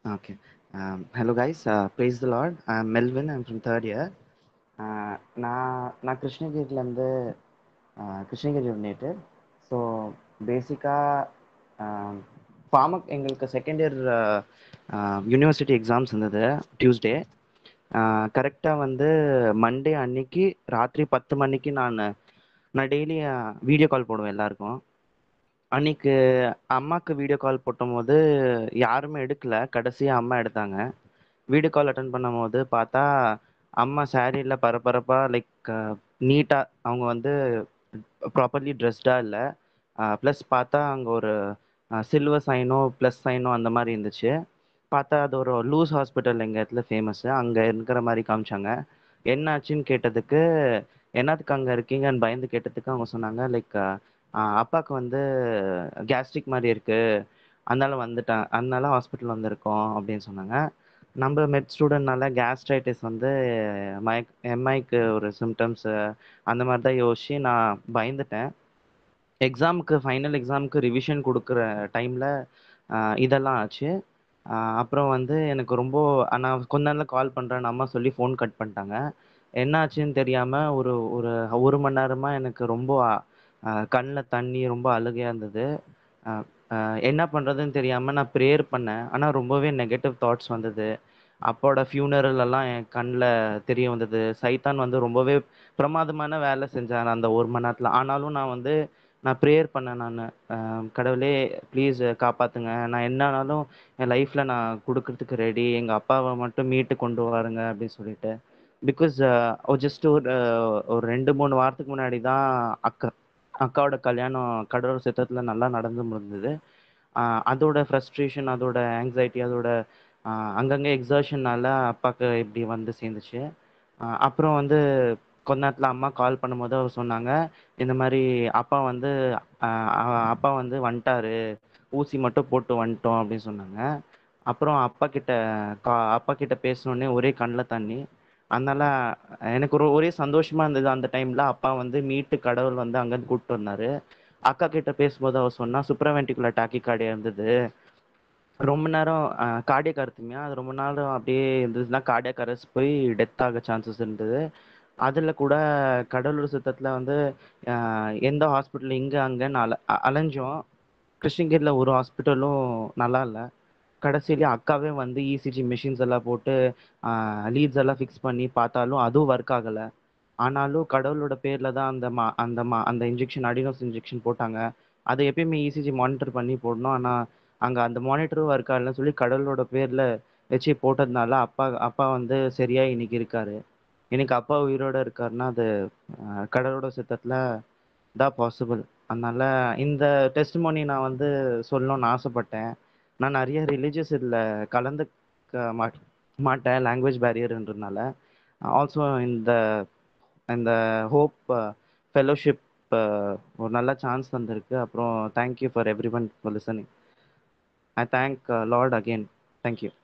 Okay. Um, hello, guys. Uh, praise the Lord. I'm Melvin. I'm from third year. Uh, நான் நான் கிருஷ்ணகிரிலேருந்து Krishnagiri native so பேசிக்காக ஃபார்மக் எங்களுக்கு second year university exams இருந்தது Tuesday கரெக்டாக வந்து மண்டே அன்னைக்கு ராத்திரி பத்து மணிக்கு நான் நான் டெய்லி வீடியோ கால் போடுவேன் எல்லாருக்கும் அன்னைக்கு அம்மாக்கு வீடியோ கால் போட்டும்போது யாருமே எடுக்கல கடைசியாக அம்மா எடுத்தாங்க வீடியோ கால் அட்டன் பண்ணும்போது பார்த்தா அம்மா சாரியில் பரபரப்பாக லைக் நீட்டாக அவங்க வந்து ப்ராப்பர்லி ட்ரெஸ்டாக இல்லை ப்ளஸ் பார்த்தா அங்கே ஒரு சில்வர் சைனோ ப்ளஸ் சைனோ அந்த மாதிரி இருந்துச்சு பார்த்தா அது ஒரு லூஸ் ஹாஸ்பிட்டல் எங்கள் இடத்துல ஃபேமஸ்ஸு அங்கே இருக்கிற மாதிரி காமிச்சாங்க என்னாச்சுன்னு கேட்டதுக்கு என்னத்துக்கு அங்கே இருக்கீங்கன்னு பயந்து கேட்டதுக்கு அவங்க சொன்னாங்க லைக் அப்பாவுக்கு வந்து கேஸ்ட்ரிக் மாதிரி இருக்குது அதனால வந்துட்டேன் அதனால ஹாஸ்பிட்டல் வந்திருக்கோம் அப்படின்னு சொன்னாங்க நம்ம மெட் ஸ்டூடெண்ட்னால கேஸ்ட்ரைட்டிஸ் வந்து மைக் எம்ஐக்கு ஒரு சிம்டம்ஸு அந்த மாதிரி தான் யோசிச்சு நான் பயந்துட்டேன் எக்ஸாமுக்கு ஃபைனல் எக்ஸாமுக்கு ரிவிஷன் கொடுக்குற டைமில் இதெல்லாம் ஆச்சு அப்புறம் வந்து எனக்கு ரொம்ப நான் கொஞ்ச நேரத்தில் கால் பண்ணுறேன் அம்மா சொல்லி ஃபோன் கட் பண்ணிட்டாங்க என்ன ஆச்சுன்னு தெரியாமல் ஒரு ஒரு ஒரு மணி நேரமாக எனக்கு ரொம்ப கண்ணில் தண்ணி ரொம்ப அழுகையாக இருந்தது என்ன பண்ணுறதுன்னு தெரியாமல் நான் ப்ரேயர் பண்ணேன் ஆனால் ரொம்பவே நெகட்டிவ் தாட்ஸ் வந்தது அப்போட ஃபியூனரல் எல்லாம் என் கண்ணில் தெரிய வந்தது சைத்தான் வந்து ரொம்பவே பிரமாதமான வேலை செஞ்சேன் அந்த ஒரு மணி நேரத்தில் ஆனாலும் நான் வந்து நான் ப்ரேயர் பண்ணேன் நான் கடவுளே ப்ளீஸ் காப்பாற்றுங்க நான் என்ன ஆனாலும் என் லைஃப்பில் நான் கொடுக்கறதுக்கு ரெடி எங்கள் அப்பாவை மட்டும் மீட்டு கொண்டு வாருங்க அப்படின்னு சொல்லிட்டு பிகாஸ் ஜஸ்ட் ஒரு ஒரு ரெண்டு மூணு வாரத்துக்கு முன்னாடி தான் அக்கா அக்காவோட கல்யாணம் கடவுள் சித்தத்தில் நல்லா நடந்து முடிஞ்சது அதோட ஃப்ரஸ்ட்ரேஷன் அதோட ஆங்ஸைட்டி அதோட அங்கங்கே எக்ஸர்ஷன்னால அப்பாவுக்கு இப்படி வந்து சேர்ந்துச்சு அப்புறம் வந்து கொஞ்ச நேரத்தில் அம்மா கால் பண்ணும்போது அவர் சொன்னாங்க இந்த மாதிரி அப்பா வந்து அப்பா வந்து வந்துட்டாரு ஊசி மட்டும் போட்டு வந்துட்டோம் அப்படின்னு சொன்னாங்க அப்புறம் அப்பா கிட்ட கா அப்பா கிட்ட பேசினோடனே ஒரே கண்ணில் தண்ணி அதனால எனக்கு ஒரு ஒரே சந்தோஷமா இருந்தது அந்த டைம்ல அப்பா வந்து மீட்டு கடவுள் வந்து அங்கேருந்து கூப்பிட்டு வந்தாரு அக்கா கிட்ட பேசும்போது அவர் சொன்னா சுப்ரவென்டிகுலர் டாக்கி கார்டியா இருந்தது ரொம்ப நேரம் கார்டியக் அறுத்துமையா அது ரொம்ப நேரம் அப்படியே இருந்ததுன்னா கார்டியக் அரெஸ்ட் போய் டெத் ஆக சான்சஸ் இருந்தது அதில் கூட கடலூர் சித்தத்தில் வந்து எந்த ஹாஸ்பிட்டல் இங்கே அங்கேன்னு அல அலைஞ்சோம் கிருஷ்ணகிரியில் ஒரு ஹாஸ்பிட்டலும் நல்லா இல்லை கடைசியிலே அக்காவே வந்து இசிஜி மிஷின்ஸ் எல்லாம் போட்டு லீட்ஸ் எல்லாம் ஃபிக்ஸ் பண்ணி பார்த்தாலும் அதுவும் ஒர்க் ஆகலை ஆனாலும் கடவுளோட பேரில் தான் அந்த மா அந்த மா அந்த இன்ஜெக்ஷன் அடினோஸ் இன்ஜெக்ஷன் போட்டாங்க அதை எப்பயுமே இசிஜி மானிட்டர் பண்ணி போடணும் ஆனால் அங்கே அந்த மானிட்டரும் ஒர்க் ஆகலன்னு சொல்லி கடவுளோட பேரில் வச்சு போட்டதுனால அப்பா அப்பா வந்து சரியாக இன்னைக்கு இருக்காரு எனக்கு அப்பா உயிரோட இருக்காருன்னா அது கடவுளோட சித்தத்தில் தான் பாசிபிள் அதனால இந்த டெஸ்ட் மோனி நான் வந்து சொல்லணும்னு ஆசைப்பட்டேன் நான் நிறைய ரிலீஜியஸ் இதில் கலந்துக்க மாட் மாட்டேன் லாங்குவேஜ் பேரியர்ன்றதுனால ஆல்சோ இந்த இந்த ஹோப் ஃபெலோஷிப் ஒரு நல்ல சான்ஸ் தந்திருக்கு அப்புறம் thank you for everyone for listening I thank Lord again thank you